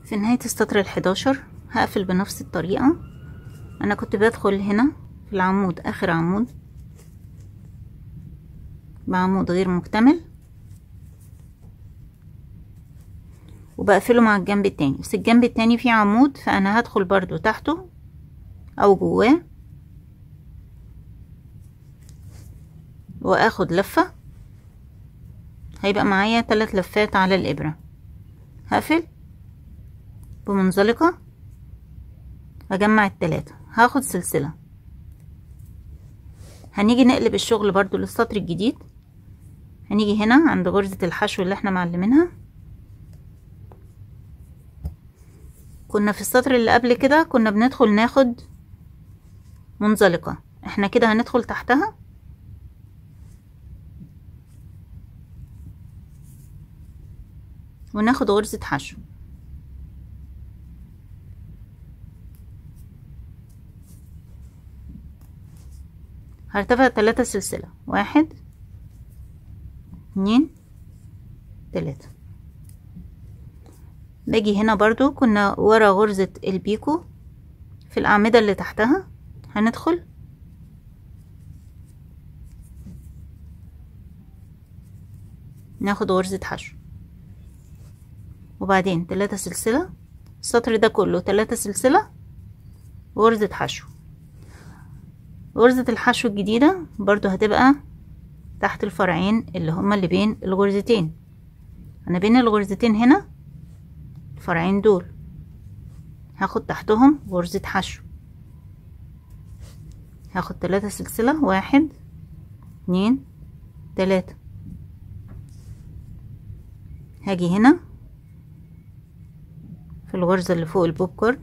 في نهاية السطر الحداشر هقفل بنفس الطريقة انا كنت بدخل هنا في العمود اخر عمود بعمود غير مكتمل وبقفله مع الجنب التاني بس الجنب التاني فيه عمود فانا هدخل برضو تحته او جواه واخد لفة هيبقى معايا تلات لفات على الابرة هقفل بمنزلقة اجمع التلاتة هاخد سلسلة هنيجي نقلب الشغل برضو للسطر الجديد هنيجي هنا عند غرزة الحشو اللي احنا معلمينها كنا في السطر اللي قبل كده كنا بندخل ناخد منزلقة احنا كده هندخل تحتها وناخد غرزة حشو هرتفع تلاتة سلسلة واحد اتنين تلاتة باجي هنا برضو كنا ورا غرزة البيكو في الأعمدة اللي تحتها هندخل ناخد غرزة حشو وبعدين تلاتة سلسلة السطر ده كله تلاتة سلسلة وغرزة حشو غرزة الحشو الجديدة برضو هتبقى تحت الفرعين اللي هما اللي بين الغرزتين انا بين الغرزتين هنا الفرعين دول هاخد تحتهم غرزة حشو هاخد تلاتة سلسلة واحد اتنين تلاتة هاجي هنا في الغرزة اللي فوق البوب كورن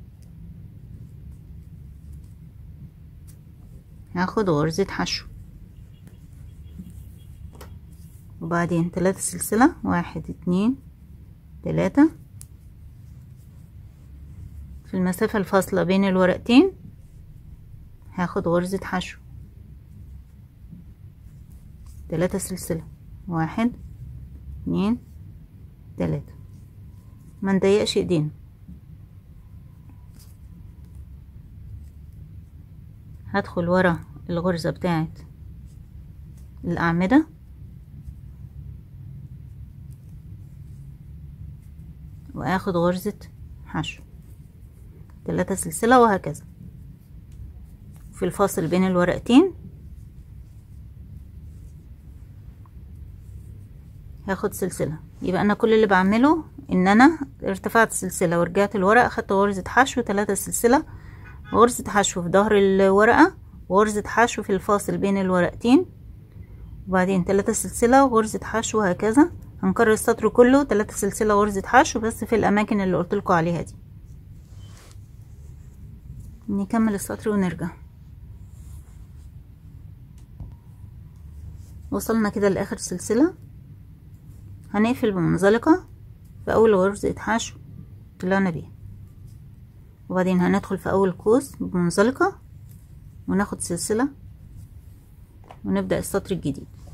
هاخد غرزة حشو وبعدين تلاتة سلسلة واحد اتنين تلاتة في المسافة الفاصلة بين الورقتين هاخد غرزة حشو تلاتة سلسلة واحد اتنين تلاتة ما نضيقش ايدينا هدخل ورا الغرزة بتاعت الأعمدة واخد غرزة حشو تلاتة سلسلة وهكذا في الفاصل بين الورقتين هاخد سلسلة يبقى انا كل اللي بعمله ان انا ارتفعت سلسلة ورجعت الورقة خدت غرزة حشو تلاتة سلسلة غرزة حشو في ظهر الورقة وغرزة حشو في الفاصل بين الورقتين وبعدين تلاتة سلسلة وغرزة حشو وهكذا هنكرر السطر كله تلاتة سلسلة غرزة حشو بس في الأماكن اللي قلتلكوا عليها دي نكمل السطر ونرجع وصلنا كده لآخر سلسلة هنقفل بمنزلقة في أول غرزة حشو طلعنا بيها وبعدين هندخل في أول قوس بمنزلقة وناخد سلسلة ونبدأ السطر الجديد